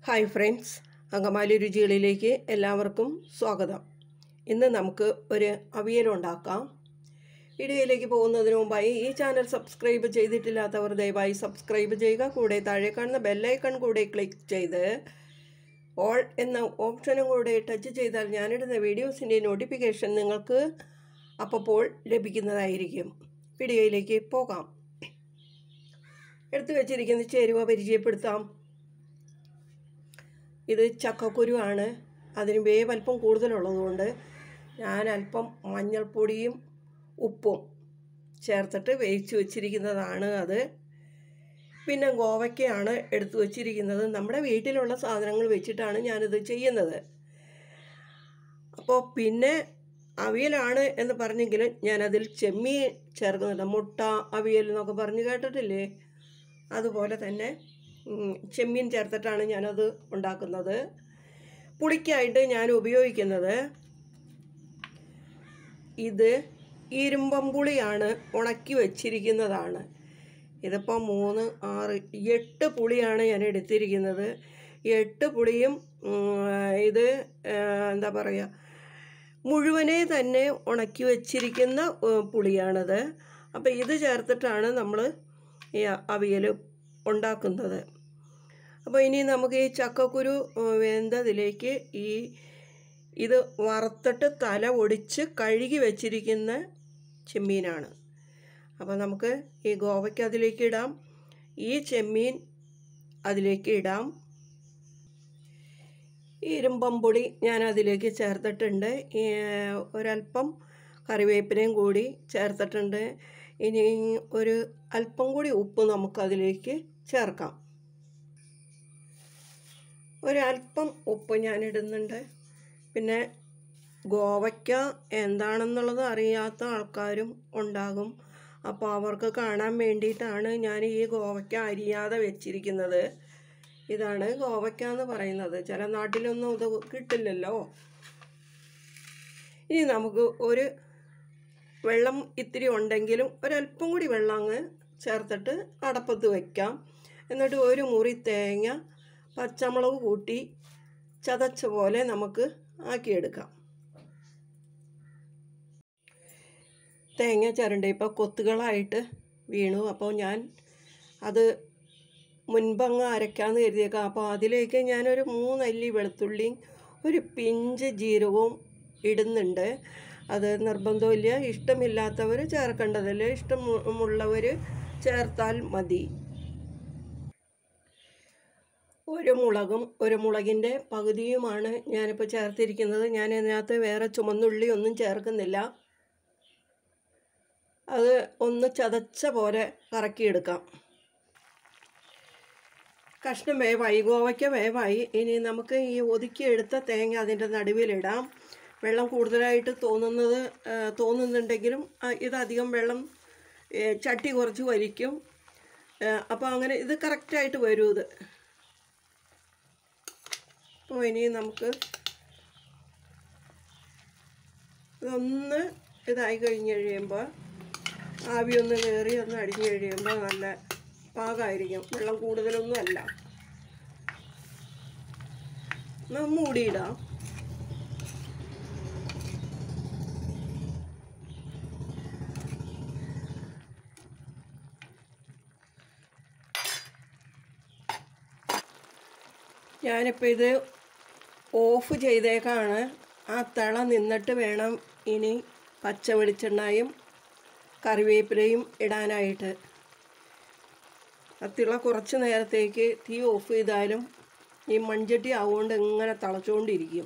hi friends Angamaly രുചികളിലേക്ക് എല്ലാവർക്കും സ്വാഗതം ഇന്ന് നമുക്ക് ഒരു അവിയലുണ്ടാക്കാം വീഡിയോയിലേക്ക് പോകുന്നതിന് മുമ്പായി ഈ ചാനൽ സബ്സ്ക്രൈബ് ചെയ്തിട്ടില്ലാത്തവർ ദയവായി സബ്സ്ക്രൈബ് ചെയ്യുക കൂടെ താഴെ കാണുന്ന ബെല്ലൈക്കൺ കൂടെ ക്ലിക്ക് ചെയ്ത് ഓൾ എന്ന ഓപ്ഷനും കൂടെ ടച്ച് ചെയ്താൽ ഞാനിടുന്ന വീഡിയോസിൻ്റെ നോട്ടിഫിക്കേഷൻ നിങ്ങൾക്ക് അപ്പോൾ ലഭിക്കുന്നതായിരിക്കും വീഡിയോയിലേക്ക് പോകാം എടുത്തു വച്ചിരിക്കുന്ന ചേരുവ പരിചയപ്പെടുത്താം ഇത് ചക്കക്കുരുവാണ് അതിന് വേവ് അല്പം കൂടുതലുള്ളതുകൊണ്ട് ഞാൻ അല്പം മഞ്ഞൾപ്പൊടിയും ഉപ്പും ചേർത്തിട്ട് വേവിച്ച് വച്ചിരിക്കുന്നതാണ് അത് പിന്നെ ഗോവയ്ക്കയാണ് എടുത്തു വച്ചിരിക്കുന്നത് നമ്മുടെ വീട്ടിലുള്ള സാധനങ്ങൾ വെച്ചിട്ടാണ് ഞാനിത് ചെയ്യുന്നത് അപ്പോൾ പിന്നെ അവിയലാണ് എന്ന് പറഞ്ഞെങ്കിലും ഞാനതിൽ ചെമ്മീൻ ചേർക്കുന്നുണ്ട് മുട്ട അവിയൽ എന്നൊക്കെ പറഞ്ഞ് കേട്ടിട്ടില്ലേ അതുപോലെ തന്നെ ഉം, ചെമ്മീൻ ചേർത്തിട്ടാണ് ഞാനത് ഉണ്ടാക്കുന്നത് പുളിക്കായിട്ട് ഞാൻ ഉപയോഗിക്കുന്നത് ഇത് ഇരുമ്പം പുളിയാണ് ഉണക്കി വച്ചിരിക്കുന്നതാണ് ഇതിപ്പോൾ മൂന്ന് ആറ് എട്ട് പുളിയാണ് ഞാൻ എടുത്തിരിക്കുന്നത് എട്ട് പുളിയും ഉം, ഇത് ആ, എന്താ പറയുക മുഴുവനെ തന്നെ ഉണക്കി വച്ചിരിക്കുന്ന ഏഹ്, പുളിയാണത് അപ്പോൾ ഇത് ചേർത്തിട്ടാണ് നമ്മൾ ഈ അവിയൽ ഉണ്ടാക്കുന്നത് അപ്പോൾ ഇനി നമുക്ക് ഈ ചക്കക്കുരു ഏഹ്, വെന്തതിലേക്ക് ഈ ഇത് വറുത്തിട്ട് തല ഒടിച്ച് കഴുകി വെച്ചിരിക്കുന്ന ചെമ്മീനാണ് അപ്പോൾ നമുക്ക് ഈ ഗോവയ്ക്ക് അതിലേക്ക് ഇടാം ഈ ചെമ്മീൻ അതിലേക്ക് ഇടാം ഈ ഇരുമ്പം പൊടി ഞാൻ അതിലേക്ക് ചേർത്തിട്ടുണ്ട് ഈ, ഒരല്പം കറിവേപ്പിലയും കൂടി ചേർത്തിട്ടുണ്ട് ഇനി ഒരു അല്പം കൂടി ഉപ്പ് നമുക്കതിലേക്ക് ചേർക്കാം ഒരല്പം ഉപ്പ് ഞാൻ ഇടുന്നുണ്ട് പിന്നെ ഗോവയ്ക്ക എന്താണെന്നുള്ളത് അറിയാത്ത ആൾക്കാരും ഉണ്ടാകും അപ്പോൾ അവർക്ക് കാണാൻ വേണ്ടിയിട്ടാണ് ഞാൻ ഈ ഗോവയ്ക്ക അരിയാതെ വെച്ചിരിക്കുന്നത് ഇതാണ് ഗോവയ്ക്ക എന്ന് പറയുന്നത് ചില നാട്ടിലൊന്നും ഇത് കിട്ടില്ലല്ലോ ഇനി നമുക്ക് ഒരു വെള്ളം ഇത്തിരി ഉണ്ടെങ്കിലും ഒരല്പം കൂടി വെള്ളം അങ്ങ് ചേർത്തിട്ട് അടപ്പത്ത് വയ്ക്കാം എന്നിട്ട് ഒരു മുറി തേങ്ങ പച്ചമുളക് കൂട്ടി ചതച്ച പോലെ നമുക്ക് ആക്കിയെടുക്കാം തേങ്ങ ചിരണ്ട ഇപ്പോൾ കൊത്തുകളായിട്ട് വീണു അപ്പോൾ ഞാൻ അത് മുൻപങ്ങ് അരയ്ക്കാമെന്ന് കരുതിയേക്കാം അപ്പോൾ അതിലേക്ക് ഞാനൊരു മൂന്നല്ലി വെളുത്തുള്ളിയും ഒരു പിഞ്ച് ജീരകവും ഇടുന്നുണ്ട് അത് നിർബന്ധമില്ല ഇഷ്ടമില്ലാത്തവർ ചേർക്കേണ്ടതില്ല ഇഷ്ടമുള്ളവർ ചേർത്താൽ മതി ഒരു മുളകും ഒരു മുളകിൻ്റെ പകുതിയുമാണ് ഞാനിപ്പോൾ ചേർത്തിരിക്കുന്നത് ഞാൻ ഇതിനകത്ത് വേറെ ചുമന്നുള്ളി ഒന്നും ചേർക്കുന്നില്ല അത് ഒന്ന് ചതച്ച പോലെ കറക്കിയെടുക്കാം കഷ്ണം വേവായി ഗോവയ്ക്ക വേവായി ഇനി നമുക്ക് ഈ ഒതുക്കിയെടുത്ത തേങ്ങ അതിൻ്റെ നടുവിലിടാം വെള്ളം കൂടുതലായിട്ട് തോന്നുന്നത് ആ, തോന്നുന്നുണ്ടെങ്കിലും ആ, ഇതധികം വെള്ളം ഏ, ചട്ടി കുറച്ച് വലിക്കും അപ്പോൾ അങ്ങനെ ഇത് കറക്റ്റായിട്ട് വരും ഇത് അപ്പോൾ ഇനി നമുക്ക് ഇതൊന്ന് ഇതായി കഴിഞ്ഞ് കഴിയുമ്പോൾ ആവി ഒന്ന് കയറി ഒന്ന് അടിഞ്ഞ് കഴിയുമ്പോൾ നല്ല പാകമായിരിക്കും വെള്ളം കൂടുതലൊന്നും അല്ല എന്നാ മൂടിയിടാം ഞാനിപ്പോൾ ഇത് ഓഫ് ചെയ്തേക്കാണ് ആ തിള നിന്നിട്ട് വേണം ഇനി പച്ച വെളിച്ചെണ്ണയും കറിവേപ്പിലയും ഇടാനായിട്ട് ആ തിള കുറച്ച് നേരത്തേക്ക് തീ ഓഫ് ചെയ്താലും ഈ മൺചട്ടി ആവുകൊണ്ട് ഇങ്ങനെ തിളച്ചുകൊണ്ടിരിക്കും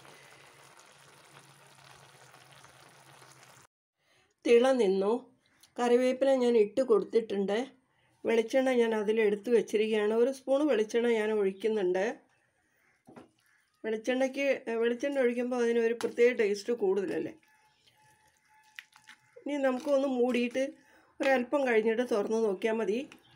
തിള നിന്നു കറിവേപ്പില ഞാൻ ഇട്ട് കൊടുത്തിട്ടുണ്ട് വെളിച്ചെണ്ണ ഞാൻ അതിലെടുത്ത് വെച്ചിരിക്കുകയാണ് ഒരു സ്പൂൺ വെളിച്ചെണ്ണ ഞാൻ ഒഴിക്കുന്നുണ്ട് വെളിച്ചെണ്ണയ്ക്ക് വെളിച്ചെണ്ണ ഒഴിക്കുമ്പോൾ അതിനൊരു പ്രത്യേക ടേസ്റ്റ് കൂടുതലല്ലേ ഇനി നമുക്കൊന്ന് മൂടിയിട്ട് ഒരല്പം കഴിഞ്ഞിട്ട് തുറന്ന് നോക്കിയാൽ മതി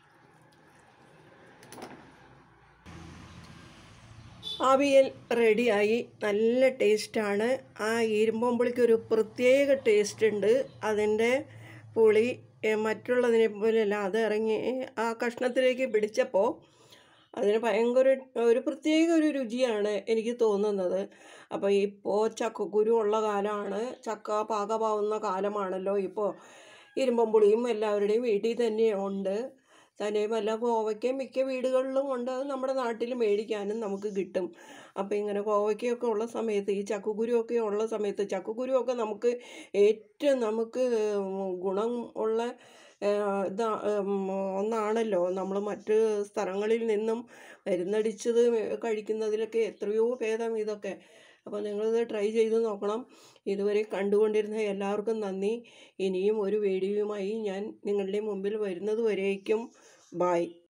അവിയൽ റെഡിയായി നല്ല ടേസ്റ്റാണ് ആ ഇരുമ്പമ്പുളിക്ക് ഒരു പ്രത്യേക ടേസ്റ്റ് ഉണ്ട് അതിൻ്റെ പുളി ഏ, മറ്റുള്ളതിനെ പോലെയല്ല അത് ഇറങ്ങി ആ കഷ്ണത്തിലേക്ക് പിടിച്ചപ്പോൾ അതിന് ഭയങ്കര ഒരു പ്രത്യേക ഒരു രുചിയാണ് എനിക്ക് തോന്നുന്നത് അപ്പോൾ ഇപ്പോൾ ചക്കക്കുരു ഉള്ള കാലമാണ് ചക്ക പാകമാവുന്ന കാലമാണല്ലോ ഇപ്പോൾ ഇരുമ്പം പുളിയും എല്ലാവരുടെയും വീട്ടിൽ തന്നെ ഉണ്ട് തന്നെയുമല്ല കോവയ്ക്ക മിക്ക വീടുകളിലും ഉണ്ട് അത് നമ്മുടെ നാട്ടിൽ മേടിക്കാനും നമുക്ക് കിട്ടും അപ്പോൾ ഇങ്ങനെ കോവയ്ക്കയൊക്കെ ഉള്ള സമയത്ത് ഈ ചക്കക്കുരുവൊക്കെ ഉള്ള സമയത്ത് ചക്കക്കുരുവൊക്കെ നമുക്ക് ഏറ്റവും നമുക്ക് ഗുണം ഉള്ള ഇതാ ഒന്നാണല്ലോ നമ്മൾ മറ്റ് സ്ഥലങ്ങളിൽ നിന്നും മരുന്നടിച്ചത് കഴിക്കുന്നതിലൊക്കെ എത്രയോ ഭേദം ഇതൊക്കെ അപ്പോൾ നിങ്ങളിത് ട്രൈ ചെയ്ത് നോക്കണം ഇതുവരെ കണ്ടുകൊണ്ടിരുന്ന എല്ലാവർക്കും നന്ദി ഇനിയും ഒരു വീഡിയോയുമായി ഞാൻ നിങ്ങളുടെ മുമ്പിൽ വരുന്നത് വരേക്കും ബായ്